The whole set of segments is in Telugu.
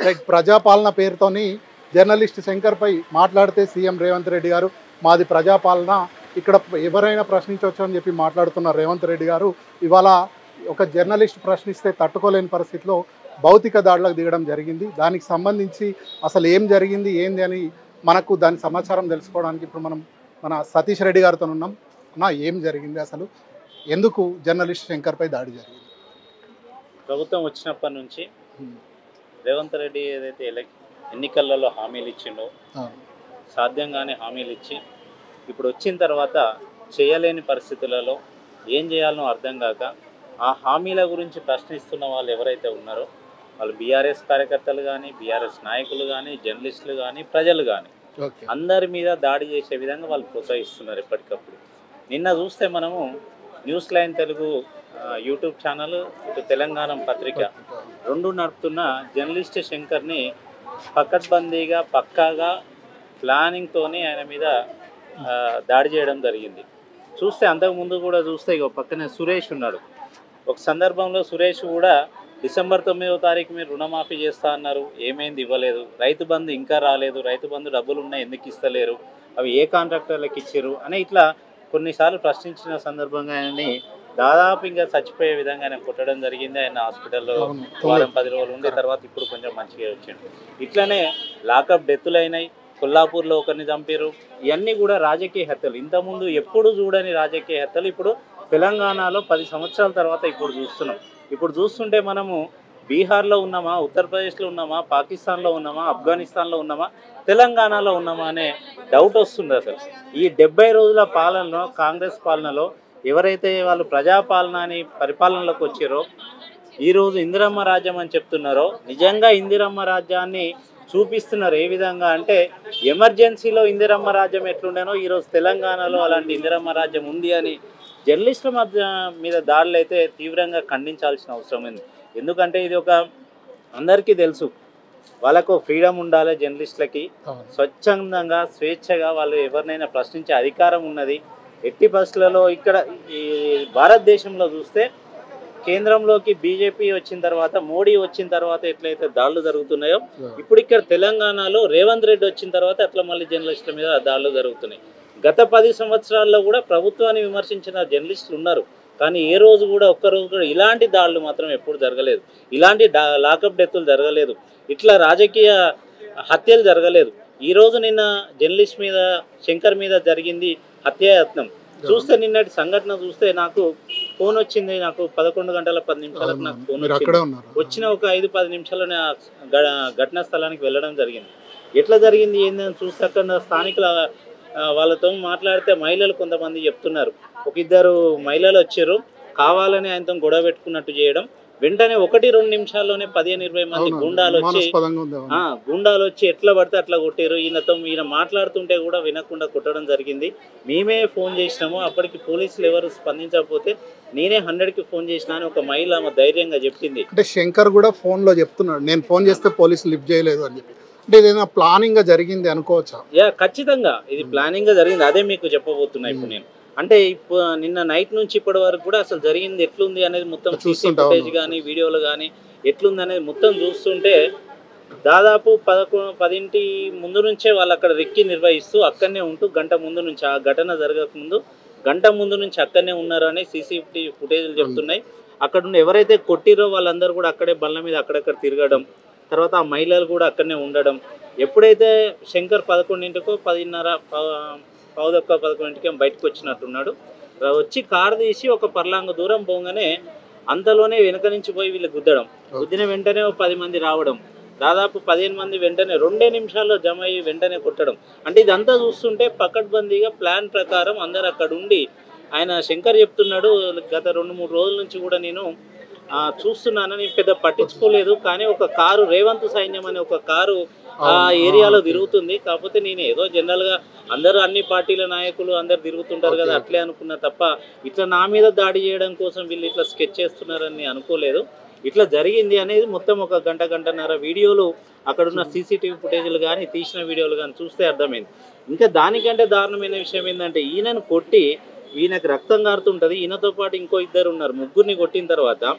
లైక్ ప్రజాపాలన పేరుతోని జర్నలిస్ట్ శంకర్పై మాట్లాడితే సీఎం రేవంత్ రెడ్డి గారు మాది ప్రజాపాలన ఇక్కడ ఎవరైనా ప్రశ్నించవచ్చు అని చెప్పి మాట్లాడుతున్న రేవంత్ రెడ్డి గారు ఇవాళ ఒక జర్నలిస్ట్ ప్రశ్నిస్తే తట్టుకోలేని పరిస్థితిలో భౌతిక దాడులకు దిగడం జరిగింది దానికి సంబంధించి అసలు ఏం జరిగింది ఏంది అని మనకు దాని సమాచారం తెలుసుకోవడానికి ఇప్పుడు మనం మన సతీష్ రెడ్డి గారితో ఉన్నాం అన్న ఏం జరిగింది అసలు ఎందుకు జర్నలిస్ట్ శంకర్పై దాడి జరిగింది ప్రభుత్వం వచ్చినప్పటి నుంచి రేవంత్ రెడ్డి ఏదైతే ఎలక్ ఎన్నికలలో హామీలు ఇచ్చిండో అవును. సాధ్యంగానే హామీలు ఇచ్చి ఇప్పుడు వచ్చిన తర్వాత చేయలేని పరిస్థితులలో ఏం చేయాలనో అర్థం కాక ఆ హామీల గురించి ప్రశ్నిస్తున్న వాళ్ళు ఎవరైతే ఉన్నారో వాళ్ళు బీఆర్ఎస్ కార్యకర్తలు కానీ బీఆర్ఎస్ నాయకులు కానీ జర్నలిస్టులు కానీ ప్రజలు కానీ ఓకే అందరి మీద దాడి చేసే విధంగా వాళ్ళు ప్రోత్సహిస్తున్నారు ఎప్పటికప్పుడు నిన్న చూస్తే మనము న్యూస్ లైన్ తెలుగు ఆ, యూట్యూబ్ ఛానల్ ఇటు తెలంగాణ పత్రిక రెండు నడుపుతున్న జర్నలిస్ట్ శంకర్ని పకడ్బందీగా పక్కాగా ప్లానింగ్తోనే ఆయన మీద ఆ, దాడి చేయడం జరిగింది చూస్తే అంతకుముందు కూడా చూస్తే ఇక పక్కనే సురేష్ ఉన్నాడు ఒక సందర్భంలో సురేష్ కూడా డిసెంబర్ తొమ్మిదవ తారీఖు మీరు రుణమాఫీ చేస్తా అన్నారు ఏమైంది ఇవ్వలేదు రైతు బంధు ఇంకా రాలేదు రైతు బంధు డబ్బులు ఉన్నాయి ఎందుకు ఇస్తలేరు అవి ఏ కాంట్రాక్టర్లకు ఇచ్చారు అని ఇట్లా కొన్నిసార్లు ప్రశ్నించిన సందర్భంగా ఆయనని దాదాపు ఇంకా చచ్చిపోయే విధంగా ఆయన కొట్టడం జరిగింది ఆయన హాస్పిటల్లో అవును. వారం పది రోజులు ఉండే తర్వాత ఇప్పుడు కొంచెం మంచిగా వచ్చిండు ఇట్లనే లాకప్ డెత్తులు అయినాయి కొల్లాపూర్లో ఒకరిని చంపారు ఇవన్నీ కూడా రాజకీయ హత్యలు ఇంతకుముందు ఎప్పుడు చూడని రాజకీయ హత్యలు ఇప్పుడు తెలంగాణలో పది సంవత్సరాల తర్వాత ఇప్పుడు చూస్తున్నాం ఇప్పుడు చూస్తుంటే మనము బీహార్లో ఉన్నామా ఉత్తరప్రదేశ్లో ఉన్నామా పాకిస్తాన్లో ఉన్నామా ఆఫ్ఘనిస్తాన్లో ఉన్నామా తెలంగాణలో ఉన్నామా అనే డౌట్ వస్తుంది అసలు ఈ డెబ్బై రోజుల పాలనలో కాంగ్రెస్ పాలనలో ఎవరైతే వాళ్ళు ప్రజాపాలన అని పరిపాలనలోకి వచ్చారో ఈరోజు ఇందిరమ్మ రాజ్యం అని చెప్తున్నారో నిజంగా ఇందిరమ్మ రాజ్యాన్ని చూపిస్తున్నారు ఏ విధంగా అంటే ఎమర్జెన్సీలో ఇందిరమ్మ రాజ్యం ఎట్లుండేనో ఈరోజు తెలంగాణలో అలాంటి ఇందిరమ్మ రాజ్యం ఉంది అని జర్నలిస్టుల మధ్య మీద దాడులు అయితే తీవ్రంగా ఖండించాల్సిన అవసరం ఉంది ఎందుకంటే ఇది ఒక అందరికీ తెలుసు వాళ్ళకు ఫ్రీడమ్ ఉండాలి జర్నలిస్టులకి అవును. స్వచ్ఛందంగా స్వేచ్ఛగా వాళ్ళు ఎవరినైనా ప్రశ్నించే అధికారం ఉన్నది ఎట్టి పరిస్థితులలో ఇక్కడ ఈ భారతదేశంలో చూస్తే కేంద్రంలోకి బీజేపీ వచ్చిన తర్వాత మోడీ వచ్చిన తర్వాత ఎట్లయితే దాడులు జరుగుతున్నాయో ఇప్పుడు ఇక్కడ తెలంగాణలో రేవంత్ రెడ్డి వచ్చిన తర్వాత అట్లా మళ్ళీ జర్నలిస్టుల మీద దాడులు జరుగుతున్నాయి గత పది సంవత్సరాల్లో కూడా ప్రభుత్వాన్ని విమర్శించిన జర్నలిస్టులు ఉన్నారు కానీ ఏ రోజు కూడా ఒక్క రోజు కూడా ఇలాంటి దాడులు మాత్రం ఎప్పుడు జరగలేదు ఇలాంటి డా లాకప్ డెత్తులు జరగలేదు ఇట్లా రాజకీయ హత్యలు జరగలేదు ఈ రోజు నిన్న జర్నలిస్ట్ మీద శంకర్ మీద జరిగింది హత్యాయత్నం చూస్తే నిన్నటి సంఘటన చూస్తే నాకు ఫోన్ వచ్చింది నాకు పదకొండు గంటల పది నిమిషాలకు నాకు ఫోన్ మీరు వచ్చింది అక్కడే ఉన్నారు వచ్చిన ఒక ఐదు పది నిమిషాల్లోనే ఆ గ- ఘటనా స్థలానికి వెళ్ళడం జరిగింది ఎట్లా జరిగింది ఏందని చూస్తే అక్కడ స్థానికుల ఆ, వాళ్ళతో మాట్లాడితే మహిళలు కొంతమంది చెప్తున్నారు ఒక ఇద్దరు మహిళలు వచ్చారు కావాలని ఆయనతో గొడవ పెట్టుకున్నట్టు చేయడం వెంటనే ఒకటి రెండు నిమిషాల్లోనే పదిహేను ఇరవై మంది అవును. గుండాలు వచ్చి అనుమానాస్పదంగా ఉంది అవును. ఆ గుండాలు వచ్చి ఎట్లా పడితే అట్లా కొట్టారు ఈయనతో ఈయన మాట్లాడుతుంటే కూడా వినకుండా కొట్టడం జరిగింది మేమే ఫోన్ చేసినాము అప్పటికి పోలీసులు ఎవరు స్పందించకపోతే నేనే హండ్రెడ్కి ఫోన్ చేసినా అని ఒక మహిళ ఆమె ధైర్యంగా చెప్పింది అంటే శంకర్ కూడా ఫోన్ లో చెప్తున్నాడు నేను ఫోన్ చేస్తే పోలీసులు లిఫ్ట్ చేయలేదు అని చెప్పి అంటే ఏదైనా ప్లానింగ్ గా జరిగింది అనుకోవచ్చా యా ఖచ్చితంగా ఇది ప్లానింగ్ గా జరిగింది అదే మీకు చెప్పబోతున్నా ఇప్పుడు నేను అంటే ఇప్పుడు నిన్న నైట్ నుంచి ఇప్పటి వరకు కూడా అసలు జరిగింది ఎట్లుంది అనేది మొత్తం సీసీ చూస్తుంటా ఫుటేజ్ ఉన్నాం. కానీ వీడియోలు కానీ ఎట్లుంది అనేది మొత్తం చూస్తుంటే దాదాపు పదకొ పదింటి ముందు నుంచే వాళ్ళు అక్కడ రెక్కి నిర్వహిస్తూ అక్కడనే ఉంటూ గంట ముందు నుంచి ఆ ఘటన జరగక ముందు గంట ముందు నుంచి అక్కడనే ఉన్నారు అని సీసీటీవీ ఫుటేజ్లు చెప్తున్నాయి అక్కడ ఉన్న ఎవరైతే కొట్టిరో వాళ్ళందరూ కూడా అక్కడే బండ్ల మీద అక్కడక్కడ తిరగడం తర్వాత ఆ మహిళలు కూడా అక్కడనే ఉండడం ఎప్పుడైతే శంకర్ పదకొండింటికో పదిన్నర ప- పావుదొక్క పదకొండింటికి బయటకు వచ్చినట్టున్నాడు ఆ వచ్చి కారు తీసి ఒక పర్లాంగ దూరం పోగానే అంతలోనే వెనక నుంచి పోయి వీళ్ళు గుద్దడం గుద్దిన వెంటనే ఓ పది మంది రావడం దాదాపు పదిహేను మంది వెంటనే రెండే నిమిషాల్లో జమ అయ్యి వెంటనే కొట్టడం అంటే ఇదంతా చూస్తుంటే పకడ్బందీగా ప్లాన్ ప్రకారం అందరు అక్కడ ఉండి ఆయన శంకర్ చెప్తున్నాడు గత రెండు మూడు రోజుల నుంచి కూడా నేను ఆ, చూస్తున్నానని పెద్ద పట్టించుకోలేదు కానీ ఒక కారు రేవంత్ సైన్యం అనే ఒక కారు ఆ అవును, ఏరియాలో అవును. తిరుగుతుంది కాకపోతే నేను ఏదో జనరల్ గా అందరూ అన్ని పార్టీల నాయకులు అందరు తిరుగుతుంటారు కదా ఓకే. అట్లే అనుకున్నా తప్ప ఇట్లా నా మీద దాడి చేయడం కోసం వీళ్ళు ఇట్లా స్కెచ్ చేస్తున్నారని అనుకోలేదు ఇట్లా జరిగింది అనేది మొత్తం ఒక గంట గంటన్నర వీడియోలు అక్కడున్న సీసీటీవీ ఫుటేజ్లు కానీ తీసిన వీడియోలు కానీ చూస్తే అర్థమైంది ఇంకా దానికంటే దారుణమైన విషయం ఏంటంటే ఈయనను కొట్టి ఈయనకు రక్తం కారుతుంటది ఈయనతో పాటు ఇంకో ఇద్దరు ఉన్నారు ముగ్గురిని కొట్టిన తర్వాత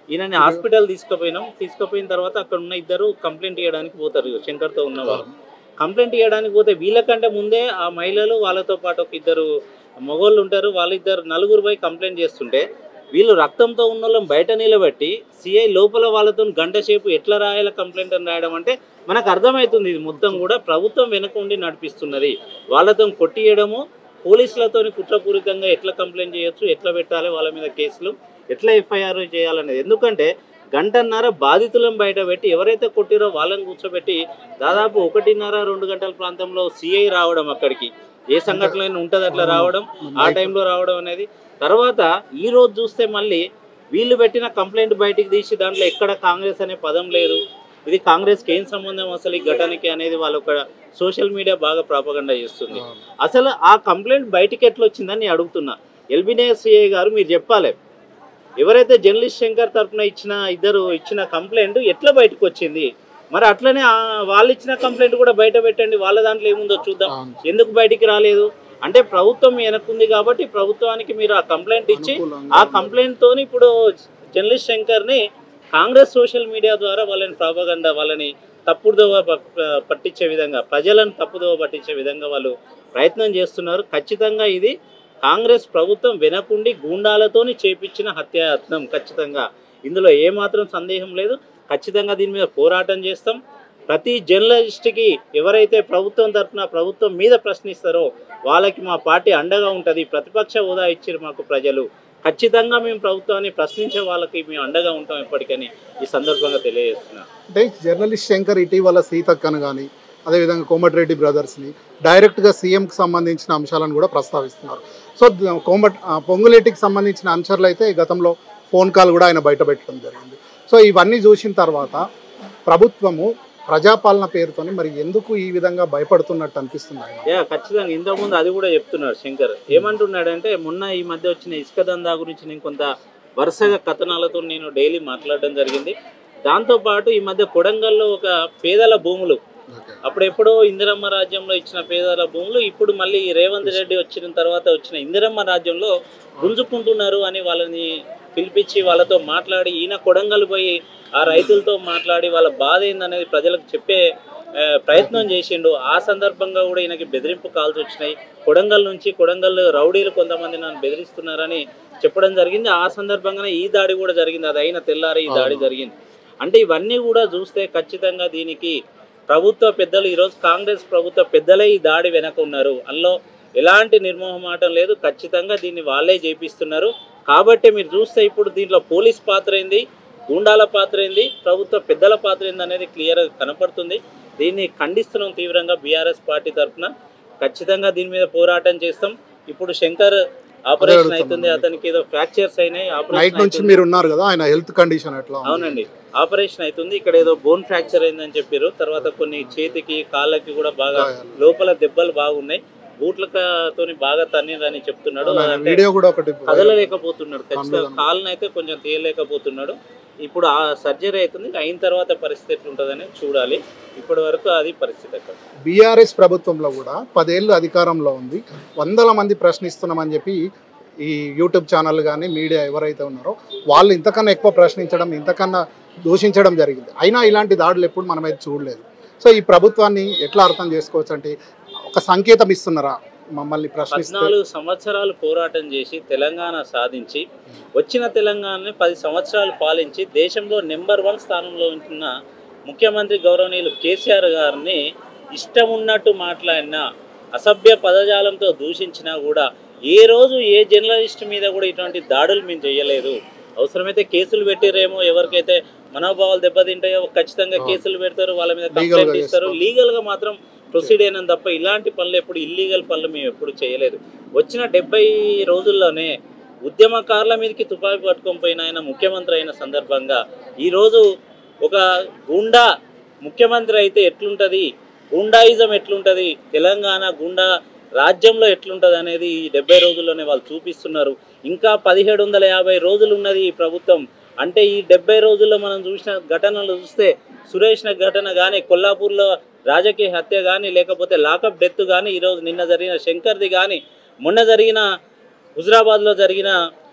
ఈయనని హాస్పిటల్ తీసుకుపోయినాం తీసుకుపోయిన తర్వాత అక్కడ ఉన్న ఇద్దరు కంప్లైంట్ ఇవ్వడానికి పోతారు శంకర్తో ఉన్న వాళ్ళు కంప్లైంట్ ఇవ్వడానికి పోతే వీళ్ళకంటే ముందే ఆ మహిళలు వాళ్ళతో పాటు ఒక ఇద్దరు మగవాళ్ళు ఉంటారు వాళ్ళిద్దరు నలుగురు పోయి కంప్లైంట్ చేస్తుంటే వీళ్ళు రక్తంతో ఉన్న వాళ్ళని బయట నిలబెట్టి సిఐ లోపల వాళ్ళతో గంట సేపు ఎట్లా రాయాల కంప్లైంట్ అని రాయడం అంటే మనకు అర్థమవుతుంది ఇది మొత్తం కూడా ప్రభుత్వం వెనుక ఉండి నడిపిస్తున్నది వాళ్ళతో కొట్టియడము పోలీసులతోని కుట్రపూరితంగా ఎట్లా కంప్లైంట్ చేయొచ్చు ఎట్లా పెట్టాలి వాళ్ళ మీద కేసులు ఎట్లా ఎఫ్ఐఆర్ చేయాలనేది ఎందుకంటే గంటన్నర బాధితులను బయట పెట్టి ఎవరైతే కొట్టిరో వాళ్ళని కూర్చోబెట్టి దాదాపు ఒకటిన్నర రెండు గంటల ప్రాంతంలో సిఐ రావడం అక్కడికి ఏ సంఘటన అయినా ఉంటుంది అట్లా రావడం ఆ టైంలో రావడం అనేది తర్వాత ఈ రోజు చూస్తే మళ్ళీ వీళ్ళు పెట్టిన కంప్లైంట్ బయటికి తీసి దాంట్లో ఎక్కడ కాంగ్రెస్ అనే పదం లేదు ఇది కాంగ్రెస్కి ఏం సంబంధం అసలు ఈ ఘటనకి అనేది వాళ్ళు ఒక సోషల్ మీడియా బాగా ప్రాపగండా చేస్తుంది అసలు ఆ కంప్లైంట్ బయటికి ఎట్లా వచ్చిందని నేను అడుగుతున్నా ఎల్బినే సిఐ గారు మీరు చెప్పాలి ఎవరైతే జర్నలిస్ట్ శంకర్ తరఫున ఇచ్చిన ఇద్దరు ఇచ్చిన కంప్లైంట్ ఎట్లా బయటకు వచ్చింది మరి అట్లనే ఆ- వాళ్ళు ఇచ్చిన కంప్లైంట్ కూడా బయట పెట్టండి వాళ్ళ దాంట్లో ఏముందో చూద్దాం ఎందుకు బయటికి రాలేదు అంటే ప్రభుత్వం వెనక్కుంది కాబట్టి ప్రభుత్వానికి మీరు ఆ కంప్లైంట్ ఇచ్చి ఆ కంప్లైంట్ తోని ఇప్పుడు జర్నలిస్ట్ శంకర్ని కాంగ్రెస్ సోషల్ మీడియా ద్వారా వాళ్ళని ప్రాపగండా వాళ్ళని తప్పుదోవ ప- పట్టించే విధంగా ప్రజలను తప్పుదోవ పట్టించే విధంగా వాళ్ళు ప్రయత్నం చేస్తున్నారు ఖచ్చితంగా ఇది కాంగ్రెస్ ప్రభుత్వం వెనకుండి గూండాలతోని చేపించిన హత్యాయత్నం ఖచ్చితంగా ఇందులో ఏమాత్రం సందేహం లేదు ఖచ్చితంగా దీని మీద పోరాటం చేస్తాం ప్రతి జర్నలిస్ట్కి ఎవరైతే ప్రభుత్వం తరఫున ప్రభుత్వం మీద ప్రశ్నిస్తారో వాళ్ళకి మా పార్టీ అండగా ఉంటుంది ప్రతిపక్ష హోదా ఇచ్చారు మాకు ప్రజలు ఖచ్చితంగా మేము ప్రభుత్వాన్ని ప్రశ్నించే వాళ్ళకి మేము అండగా ఉంటాం ఎప్పటికని ఈ సందర్భంగా తెలియజేస్తున్నాం అంటే జర్నలిస్ట్ శంకర్ ఇటీవల సీతక్కను కానీ అదేవిధంగా కోమటిరెడ్డి బ్రదర్స్ని డైరెక్ట్గా సీఎంకి సంబంధించిన అంశాలను కూడా ప్రస్తావిస్తున్నారు సో ద- కోమట్ ఆ, పొంగులేటికి సంబంధించిన అంశాలు అయితే గతంలో ఫోన్ కాల్ కూడా ఆయన బయట పెట్టడం జరిగింది సో ఇవన్నీ చూసిన తర్వాత ప్రభుత్వము ప్రజాపాలన పేరుతోని మరి ఎందుకు ఈ విధంగా భయపడుతున్నట్టు అనిపిస్తుంది ఆయన యా ఖచ్చితంగా ఇంతకుముందు అది కూడా చెప్తున్నాడు శంకర్ ఏమంటున్నాడంటే మొన్న ఈ మధ్య వచ్చిన ఇసుక దందా గురించి నేను కొంత వరుసగా కథనాలతో నేను డైలీ మాట్లాడడం జరిగింది దాంతోపాటు ఈ మధ్య కొడంగల్లో ఒక పేదల భూములు అప్పుడు ఎప్పుడో ఇందిరమ్మ రాజ్యంలో ఇచ్చిన పేదల భూములు ఇప్పుడు మళ్ళీ రేవంత్ రెడ్డి వచ్చిన తర్వాత వచ్చిన ఇందిరమ్మ రాజ్యంలో గుంజుకుంటున్నారు అని వాళ్ళని పిలిపించి వాళ్ళతో మాట్లాడి ఈయన కొడంగల్ పోయి ఆ రైతులతో మాట్లాడి వాళ్ళ బాధ ఏందనేది ప్రజలకు చెప్పే ఆ, ప్రయత్నం చేసిండు ఆ సందర్భంగా కూడా ఈయనకి బెదిరింపు కాల్స్ వచ్చినాయి కొడంగల్ నుంచి కొడంగల్ రౌడీలు కొంతమంది నన్ను బెదిరిస్తున్నారని చెప్పడం జరిగింది ఆ సందర్భంగానే ఈ దాడి కూడా జరిగింది అది అయిన తెల్లారి ఈ దాడి జరిగింది అంటే ఇవన్నీ కూడా చూస్తే ఖచ్చితంగా దీనికి ప్రభుత్వ పెద్దలు ఈరోజు కాంగ్రెస్ ప్రభుత్వ పెద్దలే ఈ దాడి వెనక ఉన్నారు అందులో ఎలాంటి నిర్మోహమాటం లేదు ఖచ్చితంగా దీన్ని వాళ్ళే చేపిస్తున్నారు కాబట్టి మీరు చూస్తే ఇప్పుడు దీంట్లో పోలీస్ పాత్ర ఏంది గూండాల పాత్ర ఏంది ప్రభుత్వ పెద్దల పాత్ర ఏంది అనేది క్లియర్గా కనపడుతుంది దీన్ని ఖండిస్తున్నాం తీవ్రంగా బీఆర్ఎస్ పార్టీ తరఫున ఖచ్చితంగా దీని మీద పోరాటం చేస్తాం ఇప్పుడు శంకర్ ఆపరేషన్ అడుగుతున్నాను అవుతుంది మీకు. అతనికి ఏదో ఫ్రాక్చర్స్ అయినాయి నైట్ ఆపరేషన్ నుంచి అవుతుంది. మీరు ఉన్నారు కదా ఆయన హెల్త్ కండిషన్ ఎట్లా ఉంది? అవునండి ఆపరేషన్ అవుతుంది ఇక్కడ ఏదో బోన్ ఫ్రాక్చర్ అయిందని చెప్పారు తర్వాత కొన్ని చేతికి కాళ్ళకి కూడా బాగా గాయాలు. లోపల దెబ్బలు బాగున్నాయి బూట్లతోని బాగా తన్నిరని చెప్తున్నాడు ఆయన అంటే వీడియో కూడా ఒకటి కదలలేకపోతున్నాడు ఖచ్చితంగా కన్నులను. కాళ్ళని అయితే కొంచెం తీయలేకపోతున్నాడు ఇప్పుడు ఆ సర్జరీ అవుతుంది అయిన తర్వాత పరిస్థితి ఎట్లుంటుందని చూడాలి ఇప్పటి వరకు అది పరిస్థితి అక్కడ బీఆర్ఎస్ ప్రభుత్వంలో కూడా పదేళ్ళు అధికారంలో ఉంది వందల మంది ప్రశ్నిస్తున్నామని చెప్పి ఈ యూట్యూబ్ ఛానల్ కానీ మీడియా ఎవరైతే ఉన్నారో వాళ్ళు ఇంతకన్నా ఎక్కువ ప్రశ్నించడం ఇంతకన్నా దూషించడం జరిగింది అయినా ఇలాంటి దాడులు ఎప్పుడు మనమైతే చూడలేదు సో ఈ ప్రభుత్వాన్ని ఎట్లా అర్థం చేసుకోవచ్చు అంటే ఒక సంకేతం ఇస్తున్నారా మమ్మల్ని ప్రశ్నిస్తే పద్నాలుగు సంవత్సరాలు పోరాటం చేసి తెలంగాణ సాధించి వచ్చిన తెలంగాణని పది సంవత్సరాలు పాలించి దేశంలో నెంబర్ వన్ స్థానంలో ఉంటున్న ముఖ్యమంత్రి గౌరవనీయులు కేసీఆర్ గారిని ఇష్టం ఉన్నట్టు మాట్లాడినా అసభ్య పదజాలంతో దూషించినా కూడా ఏ రోజు ఏ జర్నలిస్ట్ మీద కూడా ఇటువంటి దాడులు మేము చేయలేదు అవసరమైతే కేసులు పెట్టిరేమో ఎవరికైతే మనోభావాలు దెబ్బతింటాయో ఖచ్చితంగా అవును. కేసులు పెడతారు వాళ్ళ మీద Legal గా కంప్లైంట్ ఇస్తారు చేస్తారు. లీగల్ గా మాత్రం ప్రొసీడ్ అయిన తప్ప ఇలాంటి పనులు ఎప్పుడు ఇల్లీగల్ పనులు మేము ఎప్పుడు చేయలేదు వచ్చిన డెబ్బై రోజుల్లోనే ఉద్యమకారుల మీదకి తుపాకీ పట్టుకొని పోయిన ఆయన ముఖ్యమంత్రి అయిన సందర్భంగా ఈరోజు ఒక గుండా ముఖ్యమంత్రి అయితే ఎట్లుంటుంది గుండాయిజం ఎట్లుంటుంది తెలంగాణ గుండా రాజ్యంలో ఎట్లుంటుంది అనేది ఈ డెబ్బై రోజుల్లోనే వాళ్ళు చూపిస్తున్నారు ఇంకా పదిహేడు వందల యాభై రోజులు ఉన్నది ఈ ప్రభుత్వం అంటే ఈ డెబ్బై రోజుల్లో మనం చూసిన ఘటనలు చూస్తే సురేష్ న ఘటన కానీ కొల్లాపూర్లో రాజకీయ హత్య కానీ లేకపోతే లాకప్ డెత్ కానీ ఈరోజు నిన్న జరిగిన శంకర్ది కానీ మొన్న జరిగిన హుజరాబాద్లో జరిగిన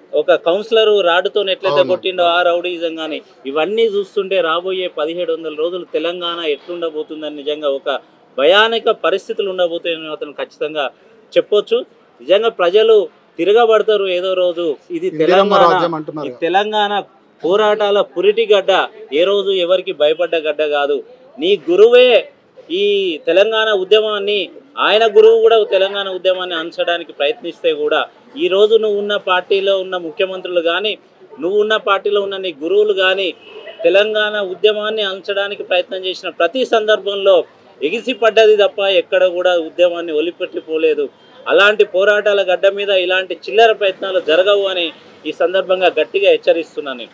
ఒక కౌన్సిలర్ రాడుతో ఎట్లయితే అవును. కొట్టిండో ఆ రౌడీజం కానీ ఇవన్నీ చూస్తుంటే రాబోయే పదిహేడు వందల రోజులు తెలంగాణ ఎట్లుండబోతుందని నిజంగా ఒక భయానక పరిస్థితులు ఉండబోతాయని అతను ఖచ్చితంగా చెప్పొచ్చు నిజంగా ప్రజలు తిరగబడతారు ఏదో రోజు ఇది ఇందిరమ్మ తెలంగాణ రాజ్యం ఈ అంటున్నారు తెలంగాణ పోరాటాల పురిటి గడ్డ ఏ రోజు ఎవరికి భయపడ్డ గడ్డ కాదు నీ గురువే ఈ తెలంగాణ ఉద్యమాన్ని ఆయన గురువు కూడా తెలంగాణ ఉద్యమాన్ని అంచడానికి ప్రయత్నిస్తే కూడా ఈ రోజు నువ్వు ఉన్న పార్టీలో ఉన్న ముఖ్యమంత్రులు కానీ నువ్వు ఉన్న పార్టీలో ఉన్న నీ గురువులు కానీ తెలంగాణ ఉద్యమాన్ని అంచడానికి ప్రయత్నం చేసిన ప్రతి సందర్భంలో ఎగిసి పడ్డది తప్ప ఎక్కడ కూడా ఉద్యమాన్ని ఒలిపెట్టిపోలేదు అలాంటి పోరాటాల గడ్డ మీద ఇలాంటి చిల్లర ప్రయత్నాలు జరగవు అని ఈ సందర్భంగా గట్టిగా హెచ్చరిస్తున్నాను నేను